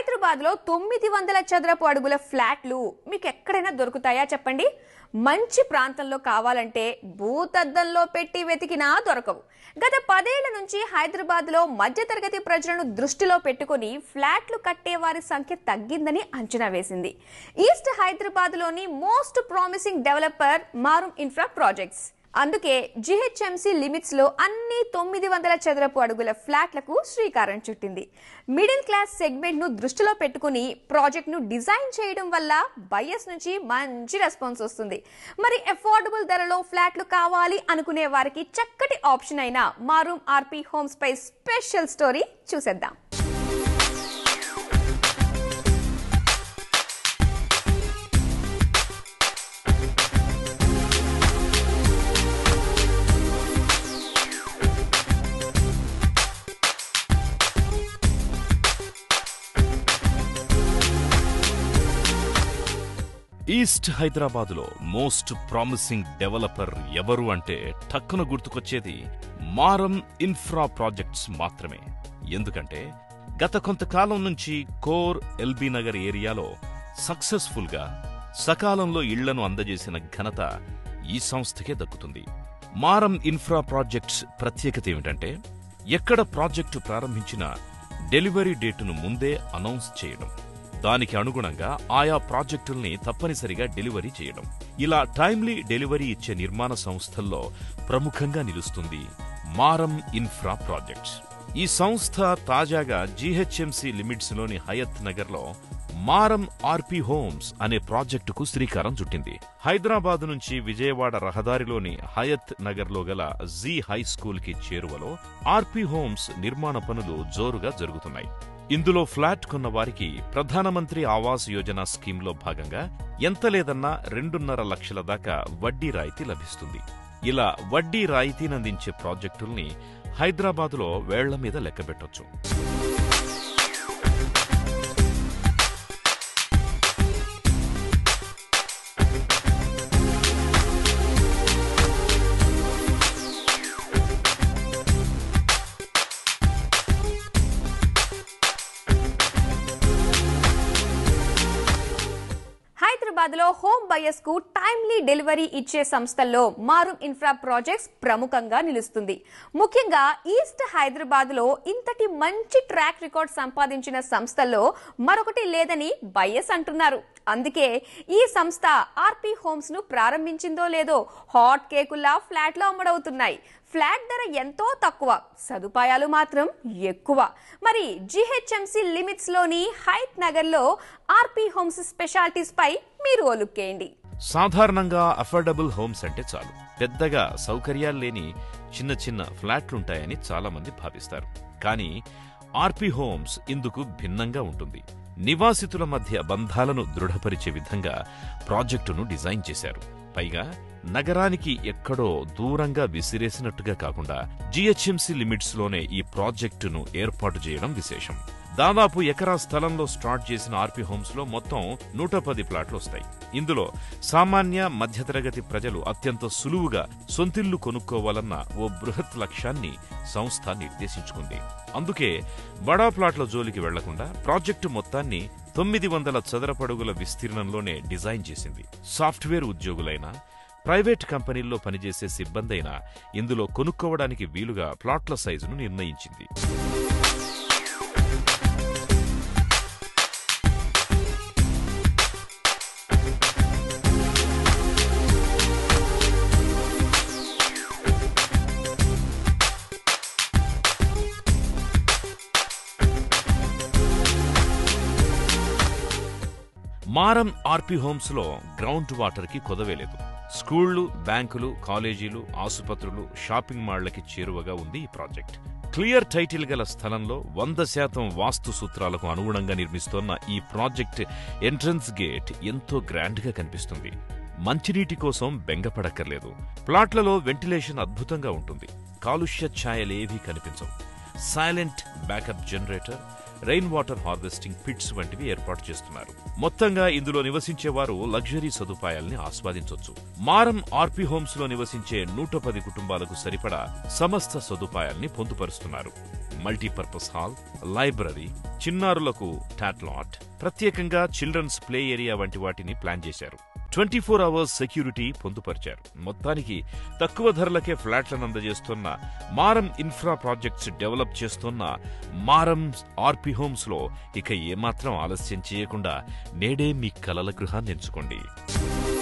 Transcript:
హైదరాబాద్ లో తొమ్మిది వందల చదరపు అడుగుల ఫ్లాట్లు మీకు ఎక్కడైనా దొరుకుతాయా చెప్పండి మంచి ప్రాంతంలో కావాలంటే భూతద్దంలో పెట్టి వెతికినా దొరకవు గత పదేళ్ల నుంచి హైదరాబాద్ లో మధ్యతరగతి ప్రజలను దృష్టిలో పెట్టుకుని ఫ్లాట్లు కట్టే వారి సంఖ్య తగ్గిందని అంచనా వేసింది ఈస్ట్ హైదరాబాద్ లోని most promising developer Maarum infra projects అందుకే జిహెచ్ఎంసీ లిమిట్స్ లో అన్ని తొమ్మిది వందల చదరపు అడుగుల ఫ్లాట్లకు శ్రీకారం చుట్టింది మిడిల్ క్లాస్ సెగ్మెంట్ ను దృష్టిలో పెట్టుకుని ప్రాజెక్ట్ ను డిజైన్ చేయడం వల్ల బయస్ నుంచి మంచి రెస్పాన్స్ వస్తుంది మరి అఫోర్డబుల్ ధరలో ఫ్లాట్లు కావాలి అనుకునే వారికి చక్కటి ఆప్షన్ అయిన మారూమ్ ఆర్పీ హోమ్స్ పై స్పెషల్ స్టోరీ చూసేద్దాం ఈస్ట్ హైదరాబాదులో మోస్ట్ ప్రామిసింగ్ డెవలపర్ ఎవరు అంటే టక్కున గుర్తుకొచ్చేది మారం ఇన్ఫ్రా ప్రాజెక్ట్స్ మాత్రమే ఎందుకంటే గత కొంతకాలం నుంచి కోర్ ఎల్బీ నగర్ ఏరియాలో సక్సెస్ఫుల్ గా సకాలంలో ఇళ్లను అందజేసిన ఘనత ఈ సంస్థకే దక్కుతుంది మారం ఇన్ఫ్రా ప్రాజెక్ట్స్ ప్రత్యేకత ఏమిటంటే ఎక్కడ ప్రాజెక్టు ప్రారంభించినా డెలివరీ డేటును ముందే అనౌన్స్ చేయడం దానికి అనుగుణంగా ఆయా ప్రాజెక్టుల్ని తప్పనిసరిగా డెలివరీ చేయడం ఇలా టైమ్లీ డెలివరీ ఇచ్చే నిర్మాణ సంస్థల్లో ప్రముఖంగా నిలుస్తుంది మారం ఇన్ఫ్రా ప్రాజెక్ట్స్ ఈ సంస్థ తాజాగా జీహెచ్ఎంసీ లిమిట్స్ లోని హయత్ నగర్ లో మారం ఆర్పీ హోమ్స్ అనే ప్రాజెక్టుకు శ్రీకారం చుట్టింది హైదరాబాద్ నుంచి విజయవాడ రహదారిలోని హయత్ నగర్ లో గల జీ హై స్కూల్ కి చేరువలో ఆర్పీ హోమ్స్ నిర్మాణ పనులు జోరుగా జరుగుతున్నాయి ఇందులో ఫ్లాట్ కొన్న వారికి ప్రధానమంత్రి ఆవాస్ యోజన స్కీమ్లో భాగంగా ఎంత లేదన్నా రెండున్నర లక్షల దాకా వడ్డీ రాయితీ లభిస్తుంది ఇలా వడ్డీ రాయితీనందించే ప్రాజెక్టుల్ని హైదరాబాదులో వేళ్ల మీద లెక్కబెట్టొచ్చు హైదరాబాద్ లో హోమ్ బయర్స్ కు టైమ్లీ డెలివరీ ఇచ్చే సంస్థల్లో మారూమ్ ఇన్ఫ్రా ప్రాజెక్ట్స్ ప్రముఖంగా నిలుస్తుంది ముఖ్యంగా ఈస్ట్ హైదరాబాద్ లో ఇంతటి మంచి ట్రాక్ రికార్డ్ సంపాదించిన సంస్థల్లో మరొకటి లేదని బయస్ అంటున్నారు అందుకే ఈ సంస్థ ఆర్పీ హోమ్స్ ను ప్రారంభించిందో లేదో హాట్ కేకుల్లా ఫ్లాట్ లో అమ్మడవుతున్నాయి ఫ్లాట్ ధర ఎంతో తక్కువ సదుపాయాలు మాత్రం ఎక్కువ మరి జిహెచ్ఎంసి లిమిట్స్ లోని హైత్ నగర్ లో ఆర్పీ హోమ్స్ స్పెషాలిటీస్ పై మీరు ఓ లుక్కేయండి సాధారణంగా అఫోర్డబుల్ హోమ్స్ అంటే చాలు పెద్దగా సౌకర్యాలు లేని చిన్న చిన్న ఫ్లాట్లుంటాయని చాలా మంది భావిస్తారు కానీ ఆర్పీ హోమ్స్ ఇందుకు భిన్నంగా ఉంటుంది నివాసితుల మధ్య బంధాలను దృఢపరిచే విధంగా ప్రాజెక్టును డిజైన్ చేశారు పైగా నగరానికి ఎక్కడో దూరంగా విసిరేసినట్టుగా కాకుండా జిహెచ్ఎంసీ లిమిట్స్ లోనే ఈ ప్రాజెక్టును ఏర్పాటు చేయడం విశేషం దాదాపు ఎకరా స్థలంలో స్టార్ట్ చేసిన ఆర్పీ హోమ్స్ లో మొత్తం నూట పది ప్లాట్లు వస్తాయి ఇందులో సామాన్య మధ్యతరగతి ప్రజలు అత్యంత సులువుగా సొంతిల్లు కొనుక్కోవాలన్న ఓ బృహత్ లక్ష్యాన్ని సంస్థ నిర్దేశించుకుంది అందుకే బడా ప్లాట్ల జోలికి వెళ్లకుండా ప్రాజెక్టు మొత్తాన్ని తొమ్మిది వందల చదరపడుగుల విస్తీర్ణంలోనే డిజైన్ చేసింది సాఫ్ట్వేర్ ఉద్యోగులైనా ప్రైవేట్ కంపెనీల్లో పనిచేసే సిబ్బందైనా ఇందులో కొనుక్కోవడానికి వీలుగా ప్లాట్ల సైజును నిర్ణయించింది మారం ఆర్పీ హోమ్స్ లో గ్రౌండ్ వాటర్ కి కొదవేలేదు స్కూళ్లు బ్యాంకులు కాలేజీలు ఆసుపత్రులు షాపింగ్ మాళ్లకి చేరువగా ఉంది ఈ ప్రాజెక్ట్ క్లియర్ టైటిల్ గల స్థలంలో వంద శాతం వాస్తు సూత్రాలకు అనుగుణంగా నిర్మిస్తోన్న ఈ ప్రాజెక్ట్ ఎంట్రన్స్ గేట్ ఎంతో గ్రాండ్ గా కనిపిస్తుంది మంచినీటి కోసం బెంగపడక్కర్లేదు ప్లాట్లలో వెంటిలేషన్ అద్భుతంగా ఉంటుంది కాలుష్య ఛాయలేవీ కనిపించవు silent backup generator rain water harvesting pits వంటివి ఏర్పాటు చేస్తున్నారు మొత్తంగా ఇందులో నివసించేవారు లగ్జరీ సదుపాయాల్ని ఆస్వాదించొచ్చు మారం ఆర్పీ హోమ్స్ లో నివసించే నూట పది కుటుంబాలకు సరిపడా సమస్త సదుపాయాల్ని పొందుపరుస్తున్నారు మల్టీపర్పస్ హాల్ లైబ్రరీ చిన్నారులకు టాట్లాట్ ప్రత్యేకంగా చిల్డ్రన్స్ ప్లే ఏరియా వంటి వాటిని ప్లాన్ చేశారు ట్వంటీ ఫోర్ అవర్స్ సెక్యూరిటీ పొందుపరిచారు మొత్తానికి తక్కువ ధరలకే ఫ్లాట్లను అందజేస్తున్న మారం ఇన్ఫ్రా ప్రాజెక్ట్స్ డెవలప్ చేస్తున్న మారం ఆర్పి హోమ్స్ లో ఇక ఏమాత్రం ఆలస్యం చేయకుండా నేడే మీ కలల గృహాన్ని ఎంచుకోండి